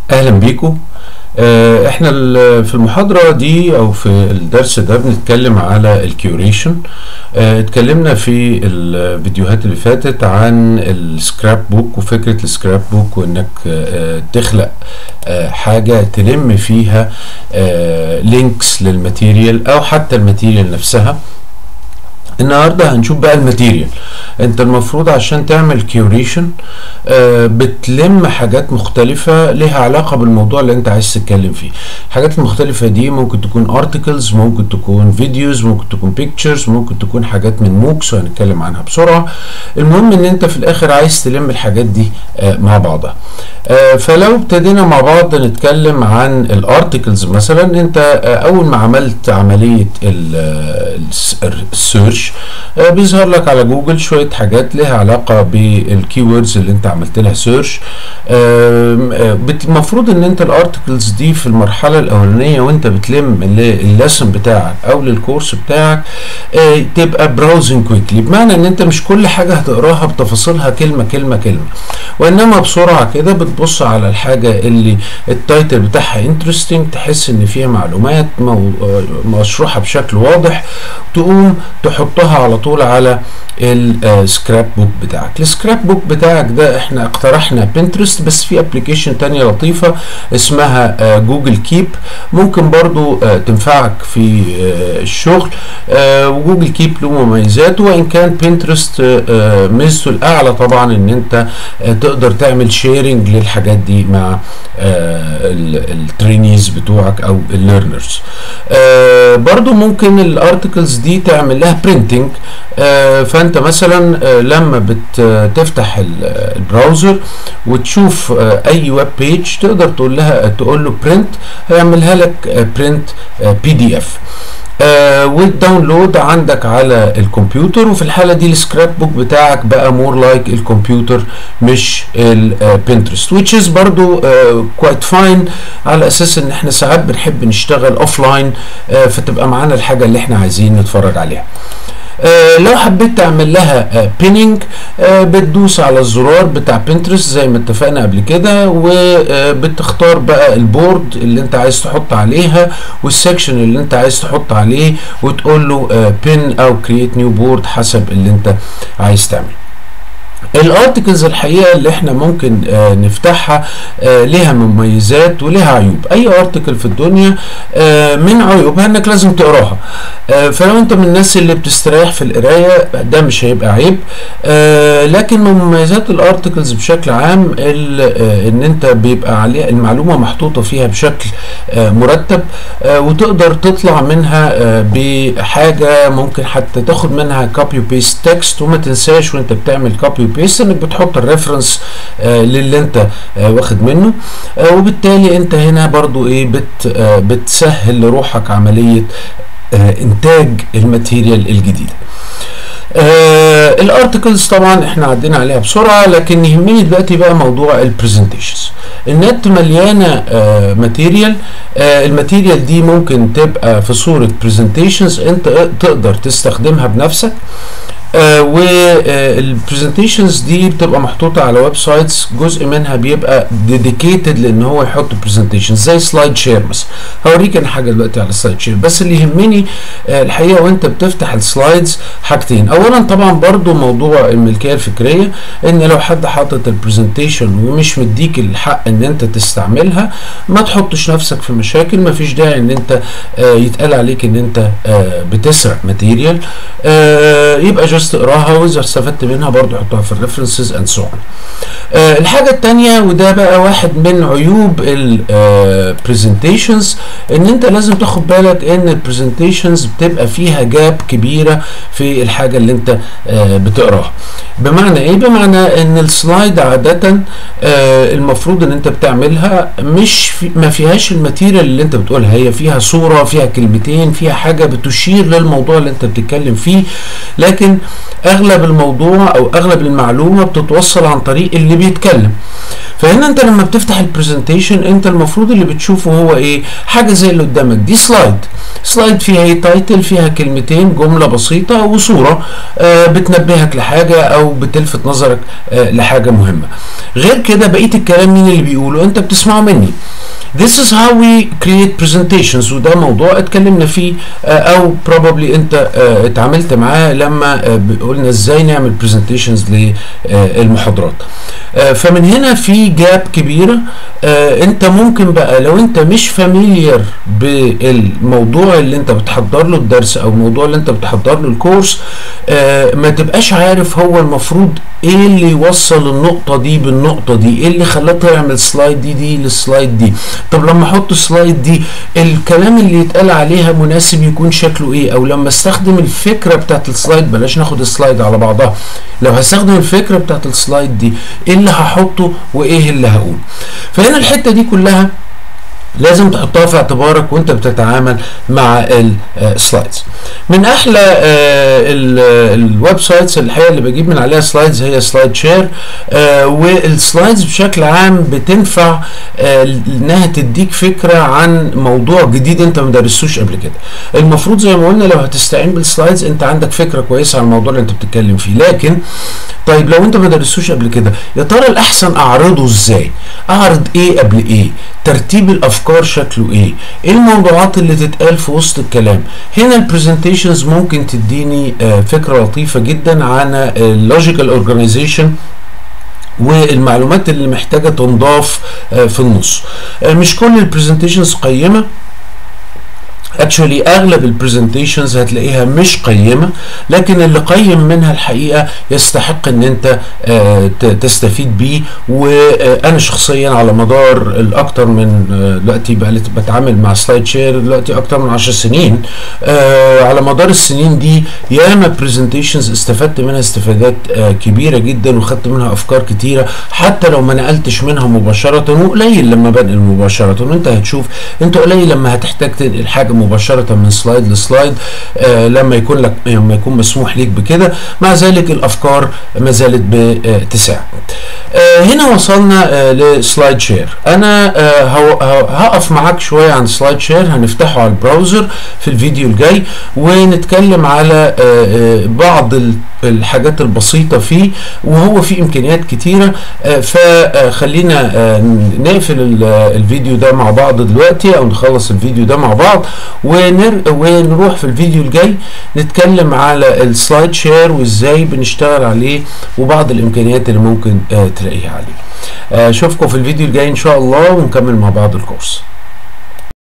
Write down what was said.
اهلا بيكم آه، احنا ال- في المحاضرة دي او في الدرس ده بنتكلم على الكيوريشن آه، اتكلمنا في الفيديوهات اللي فاتت عن السكراب بوك وفكرة السكراب بوك وانك آه، تخلق آه، حاجة تلم فيها لينكس للماتيريال او حتى الماتيريال نفسها النهارده هنشوف بقى الماتيريال انت المفروض عشان تعمل كيوريشن آه بتلم حاجات مختلفة لها علاقة بالموضوع اللي انت عايز تتكلم فيه الحاجات المختلفة دي ممكن تكون ارتكلز ممكن تكون فيديوز ممكن تكون بيكتشرز ممكن تكون حاجات من موكس وهنتكلم عنها بسرعة المهم ان انت في الاخر عايز تلم الحاجات دي آه مع بعضها آه فلو ابتدينا مع بعض نتكلم عن الارتكلز مثلا انت آه اول ما عملت عملية السيرش آه بيظهر لك على جوجل شوية حاجات لها علاقة بالكيوردز اللي انت عملت لها سيرش المفروض ان انت الارتكلز دي في المرحلة الاولانية وانت بتلم الليسن بتاعك او للكورس بتاعك آه تبقى براوزنج كويكلي بمعنى ان انت مش كل حاجة هتقراها بتفاصيلها كلمة كلمة كلمة وانما بسرعة كده بتبص على الحاجة اللي التايتل بتاعها انترستنج تحس ان فيها معلومات مو- آه، مشروحة بشكل واضح تقوم تحطها على طول على السكراب بوك بتاعك السكراب بوك بتاعك ده احنا اقترحنا بنترست بس في ابلكيشن تانية لطيفة اسمها آه، جوجل كيب ممكن برضو آه، تنفعك في آه، الشغل آه، وجوجل كيب له مميزات وان كان بنترست ميزته الاعلى طبعا ان انت آه، تقدر تعمل شيرنج للحاجات دي مع الترينيز بتوعك او الليرنرز برضو ممكن الارتكلز دي تعمل لها برينتنج فانت مثلا آه، لما بتفتح البراوزر وتشوف آه، اي ويب بيج تقدر تقول لها تقول له برنت هيعملها لك برنت بي دي اف والداونلود عندك على الكمبيوتر وفي الحاله دي السكراب بوك بتاعك بقى مور لايك الكمبيوتر مش البنترست which is برضو كويت فاين على اساس ان احنا ساعات بنحب نشتغل اوف لاين فتبقى معانا الحاجه اللي احنا عايزين نتفرج عليها آه لو حبيت تعمل لها بيننج آه بتدوس على الزرار بتاع بنترست زي ما اتفقنا قبل كده وبتختار بقى البورد اللي انت عايز تحط عليها والسكشن اللي انت عايز تحط عليه وتقول له بين او كرييت نيو بورد حسب اللي انت عايز تعمل الارتكلز الحقيقه اللي احنا ممكن آه نفتحها آه ليها مميزات وليها عيوب اي ارتكل في الدنيا آه من عيوبها انك لازم تقراها آه فلو انت من الناس اللي بتستريح في القرايه ده مش هيبقى عيب آه لكن من مميزات الارتكلز بشكل عام ال- آه ان انت بيبقى عليها المعلومه محطوطه فيها بشكل آه مرتب آه وتقدر تطلع منها آه بحاجه ممكن حتى تاخد منها كوبي بيست تكست وما تنساش وانت بتعمل كوبي بيست انك بتحط الريفرنس آه للي انت آه واخد منه آه وبالتالي انت هنا برضو ايه بت آه بتسهل لروحك عمليه آه انتاج الماتيريال الجديده آه الارتكلز طبعا احنا عدينا عليها بسرعه لكن يهمني دلوقتي بقى موضوع البرزنتيشنز النت مليانه آه ماتيريال آه الماتيريال دي ممكن تبقى في صوره برزنتيشنز انت تقدر تستخدمها بنفسك آه والبرزنتيشنز دي بتبقى محطوطه على ويب سايتس جزء منها بيبقى ديديكيتد لان هو يحط برزنتيشن زي سلايد شير مثلا هوريك انا حاجه دلوقتي على سلايد شير بس اللي يهمني آه الحقيقه وانت بتفتح السلايدز حاجتين اولا طبعا برضو موضوع الملكيه الفكريه ان لو حد حاطط البرزنتيشن ومش مديك الحق ان انت تستعملها ما تحطش نفسك في مشاكل ما فيش داعي ان انت آه يتقال عليك ان انت آه بتسرق ماتيريال آه يبقى جاست اقراها واذا استفدت منها برضو حطها في الريفرنسز اند سو اون الحاجه الثانيه وده بقى واحد من عيوب البرزنتيشنز ان انت لازم تاخد بالك ان البرزنتيشنز بتبقى فيها جاب كبيره في الحاجه اللي انت آه بتقراها بمعنى ايه بمعنى ان السلايد عاده آه المفروض ان انت بتعملها مش في ما فيهاش الماتيريال اللي انت بتقولها هي فيها صوره فيها كلمتين فيها حاجه بتشير للموضوع اللي انت بتتكلم فيه لكن اغلب الموضوع او اغلب المعلومه بتتوصل عن طريق اللي بيتكلم فهنا انت لما بتفتح البرزنتيشن انت المفروض اللي بتشوفه هو ايه حاجه زي اللي قدامك دي سلايد سلايد فيها ايه تايتل فيها كلمتين جمله بسيطه وصوره آه بتنبهك لحاجه او بتلفت نظرك آه لحاجه مهمه غير كده بقيه الكلام مين اللي بيقوله انت بتسمعه مني This is how we create presentations وده موضوع اتكلمنا فيه او probably انت اتعاملت معاه لما قلنا ازاي نعمل presentations للمحاضرات فمن هنا في جاب كبيره انت ممكن بقى لو انت مش فاميليار بالموضوع اللي انت بتحضر له الدرس او الموضوع اللي انت بتحضر له الكورس ما تبقاش عارف هو المفروض ايه اللي يوصل النقطه دي بالنقطه دي ايه اللي خلاها تعمل سلايد دي دي للسلايد دي طب لما احط سلايد دي الكلام اللي يتقال عليها مناسب يكون شكله ايه او لما استخدم الفكره بتاعت السلايد بلاش ناخد السلايد على بعضها لو هستخدم الفكره بتاعت السلايد دي ايه اللي هحطه وايه اللي هقول فهنا الحته دي كلها لازم تحطها في اعتبارك وانت بتتعامل مع السلايدز من احلى الويب سايتس الحقيقه اللي بجيب من عليها سلايدز هي سلايد شير والسلايدز بشكل عام بتنفع انها تديك فكره عن موضوع جديد انت ما درستوش قبل كده المفروض زي ما قلنا لو هتستعين بالسلايدز انت عندك فكره كويسه عن الموضوع اللي انت بتتكلم فيه لكن طيب لو انت ما درستوش قبل كده يا ترى الاحسن اعرضه ازاي اعرض ايه قبل ايه ترتيب الافكار شكله ايه ايه الموضوعات اللي تتقال في وسط الكلام هنا البرزنتيشنز ممكن تديني آه فكره لطيفه جدا عن اللوجيكال اورجانيزيشن والمعلومات اللي محتاجه تنضاف آه في النص آه مش كل البرزنتيشنز قيمه اكشولي اغلب البرزنتيشنز هتلاقيها مش قيمه لكن اللي قيم منها الحقيقه يستحق ان انت آه تستفيد بيه وانا شخصيا على مدار الاكثر من دلوقتي بقى بتعامل مع سلايد شير دلوقتي اكتر من 10 سنين آه على مدار السنين دي ياما برزنتيشنز استفدت منها استفادات آه كبيره جدا وخدت منها افكار كتيره حتى لو ما نقلتش منها مباشره وقليل لما بنقل مباشره وانت هتشوف انت قليل لما هتحتاج تنقل حاجه مباشره من سلايد لسلايد آه لما يكون لك لما يكون مسموح ليك بكده مع ذلك الافكار ما زالت بتساعد آه هنا وصلنا آه لسلايد شير انا آه هقف معاك شويه عن سلايد شير هنفتحه على البراوزر في الفيديو الجاي ونتكلم على آه آه بعض الحاجات البسيطه فيه وهو فيه امكانيات كتيره آه فخلينا آه نقفل الفيديو ده مع بعض دلوقتي او نخلص الفيديو ده مع بعض ونر ونروح في الفيديو الجاي نتكلم على السلايد شير وازاي بنشتغل عليه وبعض الامكانيات اللي ممكن آه تلاقيها عليه اشوفكم في الفيديو الجاي ان شاء الله ونكمل مع بعض الكورس